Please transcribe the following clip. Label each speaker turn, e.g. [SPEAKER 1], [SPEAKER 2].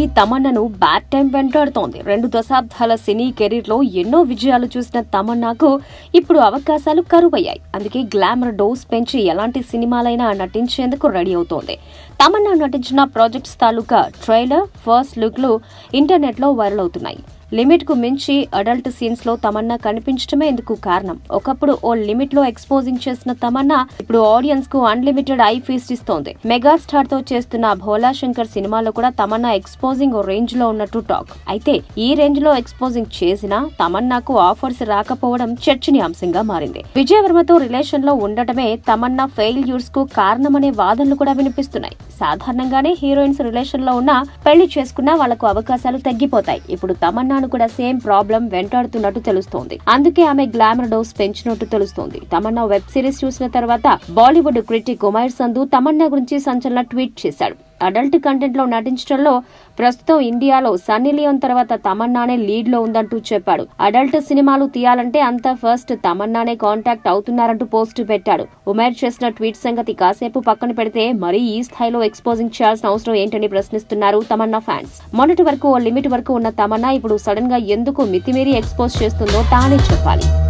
[SPEAKER 1] తమన్నాను bad time వెంటాడుతోంది రెండు దశాబ్దాల సినీ career లో ఎన్నో విజయాలు చూసిన తమన్నాకు ఇప్పుడు అవకాశాలు కరువయ్యాయి అందుకే గ్లామర్ డోస్ పెంచి ఎలాంటి సినిమాలైనా నటించేందుకు రెడీ అవుతోంది తమన్నా నటించిన ప్రాజెక్ట్స్ తాలూకా ట్రైలర్ ఫస్ట్ లుక్ లు ఇంటర్నెట్ లో వైరల్ అవుతున్నాయి లిమిట్ కు మించి అడల్ట్ సీన్స్ లో తమన్నా కనిపించడమే ఇందుకు కారణం ఒకప్పుడు ఓ లిమిట్ లో ఎక్స్పోజింగ్ చేసిన తమన్నా ఇప్పుడు ఆడియన్స్ కు అన్లిమిటెడ్ ఐ ఫీస్ట్ ఇస్తోంది మెగాస్టార్ తో చేస్తున్న భోలా శంకర్ సినిమాలో కూడా తమన్నా ఎక్స్పోజింగ్ ఓ రేంజ్ లో ఉన్నట్టు టాక్ అయితే ఈ రేంజ్ లో ఎక్స్పోజింగ్ చేసినా తమన్నాకు ఆఫర్స్ రాకపోవడం చర్చనీయాంశంగా మారింది విజయవర్మతో రిలేషన్ లో ఉండటమే తమన్నా ఫెయిల్యూర్స్ కు కారణమనే వాదనలు కూడా వినిపిస్తున్నాయి సాధారణంగానే హీరోయిన్స్ రిలేషన్ లో ఉన్నా పెళ్లి చేసుకున్నా వాళ్లకు అవకాశాలు తగ్గిపోతాయి ఇప్పుడు తమన్నాను కూడా సేమ్ ప్రాబ్లం వెంటాడుతున్నట్టు తెలుస్తోంది అందుకే ఆమె గ్లామర్ డోస్ పెంచినట్టు తెలుస్తోంది తమన్నా వెబ్ సిరీస్ చూసిన తర్వాత బాలీవుడ్ క్రిటిక్ కుమార్ సంధు తమన్నా గురించి సంచలన ట్వీట్ చేశాడు అడల్ట్ కంటెంట్ లో నటించడంలో ప్రస్తుతం ఇండియాలో సన్నీ లియోన్ తర్వాత తమన్నానే లీడ్ లో ఉందంటూ చెప్పాడు అడల్ట్ సినిమాలు తీయాలంటే అంతా ఫస్ట్ తమన్నానే కాంటాక్ట్ అవుతున్నారంటూ పోస్ట్ పెట్టాడు ఉమేర్ చేసిన ట్వీట్ సంగతి కాసేపు పక్కన పెడితే మరీ ఈ స్థాయిలో ఎక్స్పోజింగ్ చేయాల్సిన అవసరం ఏంటని ప్రశ్నిస్తున్నారు తమన్నా ఫ్యాన్స్ మొన్నటి వరకు ఓ లిమిట్ వరకు ఉన్న తమన్నా ఇప్పుడు సడన్ గా ఎందుకు మితిమీరి ఎక్స్పోజ్ చేస్తుందో తానే చెప్పాలి